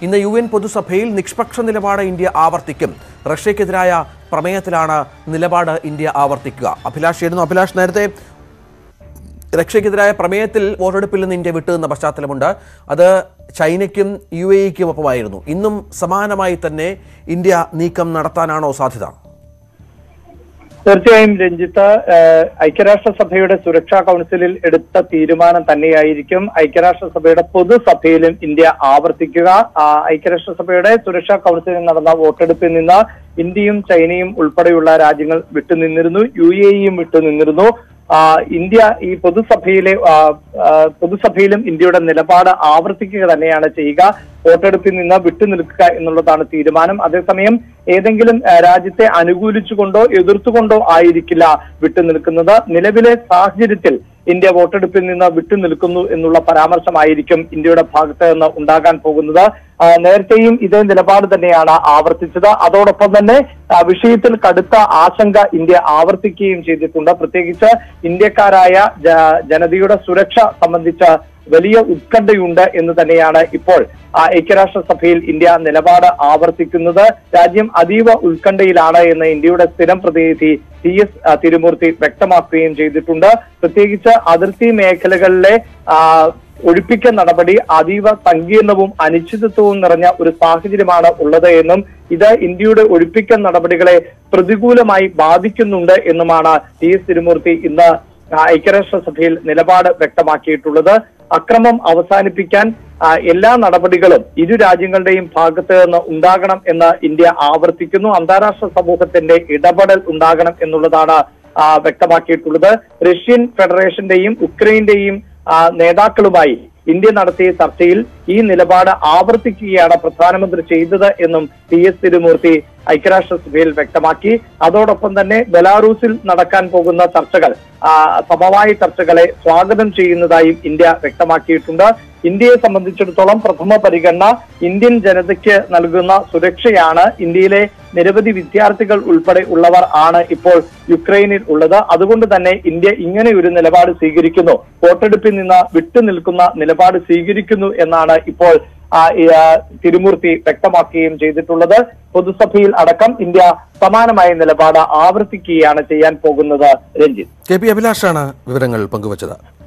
ഇന്ന് U N പൊതുസഭയിൽ നിഷ്പക്ഷ നിലപാട് ഇന്ത്യ ആവർത്തിക്കും റഷ്യക്കെതിരായ പ്രമേയത്തിലാണ് നിലപാട് ഇന്ത്യ ആവർത്തിക്കുക അഭിലാഷ് ആയിരുന്നു അഭിലാഷ് നേരത്തെ റഷ്യക്കെതിരായ പ്രമേയത്തിൽ വോട്ടെടുപ്പിൽ നിന്ന് ഇന്ത്യ വിട്ടുനിന്ന പശ്ചാത്തലമുണ്ട് അത് ചൈനയ്ക്കും യു എ ഇക്കും ഒപ്പമായിരുന്നു ഇന്നും സമാനമായി തന്നെ ഇന്ത്യ നീക്കം നടത്താനാണോ സാധ്യത തീർച്ചയായും രഞ്ജിത്ത് ഏഹ്, ഐക്യരാഷ്ട്രസഭയുടെ സുരക്ഷാ കൗൺസിലിൽ എടുത്ത തീരുമാനം തന്നെയായിരിക്കും ഐക്യരാഷ്ട്രസഭയുടെ പൊതുസഭയിലും ഇന്ത്യ ആവർത്തിക്കുക ആ, ഐക്യരാഷ്ട്രസഭയുടെ സുരക്ഷാ കൗൺസിലിൽ നടന്ന വോട്ടെടുപ്പിൽ നിന്ന് ഇന്ത്യയും ചൈനയും ഉൾപ്പെടെയുള്ള രാജ്യങ്ങൾ വിട്ടുനിന്നിരുന്നു യു എ ഇയും വിട്ടുനിന്നിരുന്നു ആ, ഇന്ത്യ ഈ പൊതുസഭയിലെ ആ, ആ, പൊതുസഭയിലും ഇന്ത്യയുടെ നിലപാട് ആവർത്തിക്കുക തന്നെയാണ് ചെയ്യുക വോട്ടെടുപ്പിൽ നിന്ന് വിട്ടുനിൽക്കുക എന്നുള്ളതാണ് തീരുമാനം അതേസമയം ഏതെങ്കിലും ആ, രാജ്യത്തെ അനുകൂലിച്ചുകൊണ്ടോ എതിർത്തുകൊണ്ടോ ആയിരിക്കില്ല വിട്ടുനിൽക്കുന്നത് നിലവിലെ സാഹചര്യത്തിൽ ഇന്ത്യ വോട്ടെടുപ്പിൽ നിന്ന് വിട്ടുനിൽക്കുന്നു എന്നുള്ള പരാമർശമായിരിക്കും ഇന്ത്യയുടെ ഭാഗത്ത് നിന്ന് ഉണ്ടാകാൻ പോകുന്നത് ആ, നേരത്തെയും ഇതേ നിലപാട് തന്നെയാണ് ആവർത്തിച്ചത് അതോടൊപ്പം തന്നെ ആ, വിഷയത്തിൽ കടുത്ത ആശങ്ക ഇന്ത്യ ആവർത്തിക്കുകയും ചെയ്തിട്ടുണ്ട് പ്രത്യേകിച്ച് ഇന്ത്യക്കാരായ ജ- ജനതയുടെ സുരക്ഷ സംബന്ധിച്ച വലിയ ഉത്കണ്ഠയുണ്ട് എന്ന് തന്നെയാണ് ഇപ്പോൾ ആ, ഐക്യരാഷ്ട്രസഭയിൽ ഇന്ത്യ നിലപാട് ആവർത്തിക്കുന്നത് രാജ്യം അതീവ ഉത്കണ്ഠയിലാണ് എന്ന് ഇന്ത്യയുടെ സ്ഥിരം പ്രതിനിധി ടി എസ് ആ, തിരുമൂർത്തി വ്യക്തമാക്കുകയും ചെയ്തിട്ടുണ്ട് പ്രത്യേകിച്ച് അതിർത്തി മേഖലകളിലെ ആ, ഒഴിപ്പിക്കൽ നടപടി അതീവ സങ്കീർണവും അനിശ്ചിതത്വവും നിറഞ്ഞ ഒരു സാഹചര്യമാണ് ഉള്ളത് എന്നും ഇത് ഇന്ത്യയുടെ ഒഴിപ്പിക്കൽ നടപടികളെ പ്രതികൂലമായി ബാധിക്കുന്നുണ്ട് എന്നുമാണ് ടി എസ് തിരുമൂർത്തി ഇന്ന് ആ, ഐക്യരാഷ്ട്രസഭയിൽ നിലപാട് വ്യക്തമാക്കിയിട്ടുള്ളത് അക്രമം അവസാനിപ്പിക്കാൻ ആ, എല്ലാ നടപടികളും ഇരു രാജ്യങ്ങളുടെയും ഭാഗത്ത് നിന്ന് ഉണ്ടാകണം എന്ന് ഇന്ത്യ ആവർത്തിക്കുന്നു അന്താരാഷ്ട്ര സമൂഹത്തിന്റെ ഇടപെടൽ ഉണ്ടാകണം എന്നുള്ളതാണ് ആ, വ്യക്തമാക്കിയിട്ടുള്ളത് റഷ്യൻ ഫെഡറേഷന്റെയും ഉക്രൈന്റെയും ആ, നേതാക്കളുമായി ഇന്ത്യ നടത്തിയ ചർച്ചയിൽ ഈ നിലപാട് ആവർത്തിക്കുകയാണ് പ്രധാനമന്ത്രി ചെയ്തത് എന്നും ടി എസ് തിരുമൂർത്തി ഐക്യരാഷ്ട്രസഭയിൽ വ്യക്തമാക്കി അതോടൊപ്പം തന്നെ ബെലാറൂസിൽ നടക്കാൻ പോകുന്ന ചർച്ചകൾ ആ, സമവായ ചർച്ചകളെ സ്വാഗതം ചെയ്യുന്നതായും ഇന്ത്യ വ്യക്തമാക്കിയിട്ടുണ്ട് ഇന്ത്യയെ സംബന്ധിച്ചിടത്തോളം പ്രഥമ പരിഗണന ഇന്ത്യൻ ജനതയ്ക്ക് നൽകുന്ന സുരക്ഷയാണ് ഇന്ത്യയിലെ നിരവധി വിദ്യാർത്ഥികൾ ഉൾപ്പെടെ ഉള്ളവർ ആണ് ഇപ്പോൾ യുക്രൈനിൽ ഉള്ളത് അതുകൊണ്ട് തന്നെ ഇന്ത്യ ഇങ്ങനെ ഒരു നിലപാട് സ്വീകരിക്കുന്നു വോട്ടെടുപ്പിൽ നിന്ന് വിട്ടുനിൽക്കുന്ന നിലപാട് സ്വീകരിക്കുന്നു എന്നാണ് ഇപ്പോൾ ആ, ഈ, ആ, തിരുമൂർത്തി വ്യക്തമാക്കുകയും ചെയ്തിട്ടുള്ളത് പൊതുസഭയിൽ അടക്കം ഇന്ത്യ സമാനമായ നിലപാട് ആവർത്തിക്കുകയാണ് ചെയ്യാൻ പോകുന്നത് രഞ്ജിത്ത് കെ പി അഭിലാഷാണ് വിവരങ്ങൾ പങ്കുവച്ചത്